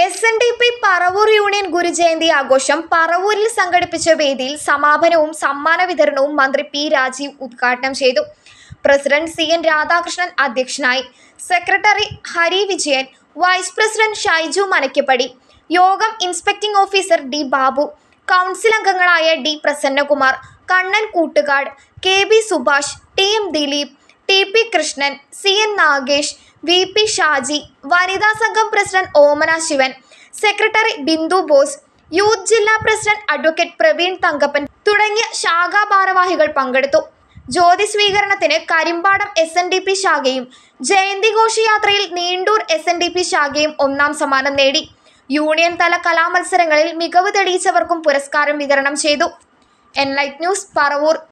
S N D P Paravur union ഗുരുജയന്തി ആഘോഷം പറവൂരിൽ സംഘടിപ്പിച്ച വേദിയിൽ സമാപനവും സമ്മാന വിതരണവും മന്ത്രി പി രാജീവ് ഉദ്ഘാടനം ചെയ്തു പ്രസിഡന്റ് സി എൻ രാധാകൃഷ്ണൻ അധ്യക്ഷനായി secretary Hari Vijayan vice president Shaiju Manakkappady യോഗം inspecting officer D Babu council അംഗങ്ങളായ D Prasannakumar Kannan Koottukad K B Subhash T M Dileep T P Krishnan C N Nagesh V P Shaji വനിതാ സംഘം president Omana Sivan secretary Bindu Bose youth ജില്ലാ പ്രസിഡന്റ് അഡ്വക്കേറ്റ് പ്രവീൺ തങ്കപ്പൻ തുടങ്ങിയ ശാഖാ ഭാരവാഹികൾ പങ്കെടുത്തു ജ്യോതി സ്വീകരണത്തിന് Karimpadam S N D P ശാഖയും ജയന്തി ഘോഷയാത്രയിൽ Neendoor S N D P ശാഖയും ഒന്നാം സമ്മാനം നേടി യൂണിയൻ തല കലാമത്സരങ്ങളിൽ മികവ് തെളിയിച്ചവർക്കും പുരസ്കാരം വിതരണം ചെയ്തു എൻലൈറ്റ് ന്യൂസ് പറവൂർ